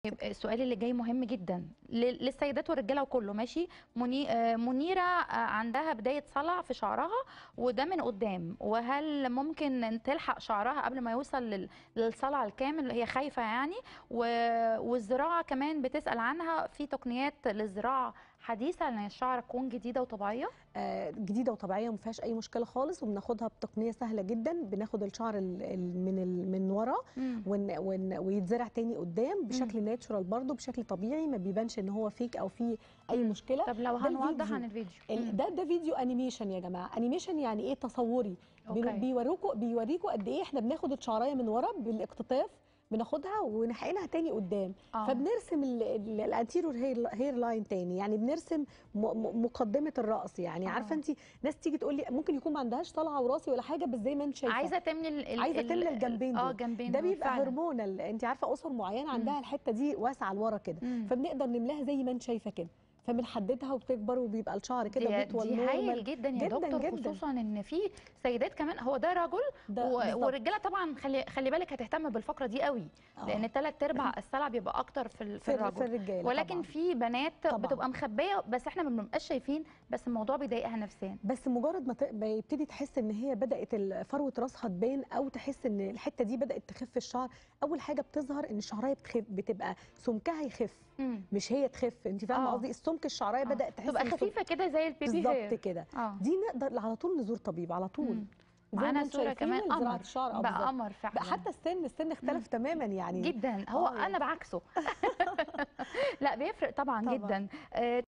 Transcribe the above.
السؤال اللي جاي مهم جدا ل- للسيدات والرجاله وكله ماشي مني... آه، منيره آه، عندها بدايه صلع في شعرها وده من قدام وهل ممكن تلحق شعرها قبل ما يوصل لل... للصلع الكامل هي خايفه يعني و... والزراعه كمان بتسال عنها في تقنيات للزراعه حديثه ان الشعر تكون جديده وطبيعيه آه، جديده وطبيعيه وما فيهاش اي مشكله خالص وبناخدها بتقنيه سهله جدا بناخد الشعر ال- ال- من ال- من ورا ون ون ويتزرع تاني قدام بشكل ناتشورال برضه بشكل طبيعي ما بيبانش ان هو فيك او في اي مم. مشكله طب لو ده هنوضح الفيديو. عن الفيديو ال- ده ده فيديو انيميشن يا جماعه انيميشن يعني ايه تصوري بن- أوكي. بيوروكوا بيوريكوا قد ايه احنا بناخد الشعرايه من ورا بالاقتطاف بناخدها ونحقنها تاني قدام آه. فبنرسم الانتيرور هير لاين تاني يعني بنرسم م- م- مقدمه الراس يعني آه. عارفه انت ناس تيجي تقول لي ممكن يكون ما عندهاش طلعه وراسي ولا حاجه بس زي ما انت شايفه عايزه تملي ال... ال- عايزه ال- تملى الجنبين اه دول جنبين ده دول بيبقى فعلاً. هرمونال انت عارفه اسر معينه عندها الحته دي واسعه لورا كده مم. فبنقدر نملاها زي ما انت شايفه كده فبنحددها وبتكبر وبيبقى الشعر كده دي, بيطول دي هايل نورمال جدا يا جداً دكتور جداً. خصوصا ان في سيدات كمان هو ده رجل ده و- بالظبط. والرجاله طبعا خلي خلي بالك هتهتم بالفقره دي قوي آه. لان ثلاث ارباع السلع بيبقى اكتر في ال- في في الر- الرجل في الرجاله ولكن طبعاً. في بنات طبعاً. بتبقى مخبيه بس احنا ما بنبقاش شايفين بس الموضوع بيضايقها نفسيا بس مجرد ما ت- ما يبتدي تحس ان هي بدات ال- فروه راسها تبان او تحس ان الحته دي بدات تخف الشعر اول حاجه بتظهر ان الشعرايه بتخف بتبقى سمكها يخف مم. مش هي تخف انت فاهمه آه. قصدي السمك الشعرايه آه. بدات تحس تبقى إن السمك- خفيفه كده زي البيبي بالظبط هير كده اه دي نقدر على طول نزور طبيب على طول مم. زي ما معانا انتم صوره شايفين كمان زراعة قمر الشعر آه بقى بالظبط. قمر فعلا بقى حتى السن السن اختلف تماما يعني جدا هو آه. انا بعكسه لا بيفرق طبعا, طبعاً. جدا آه،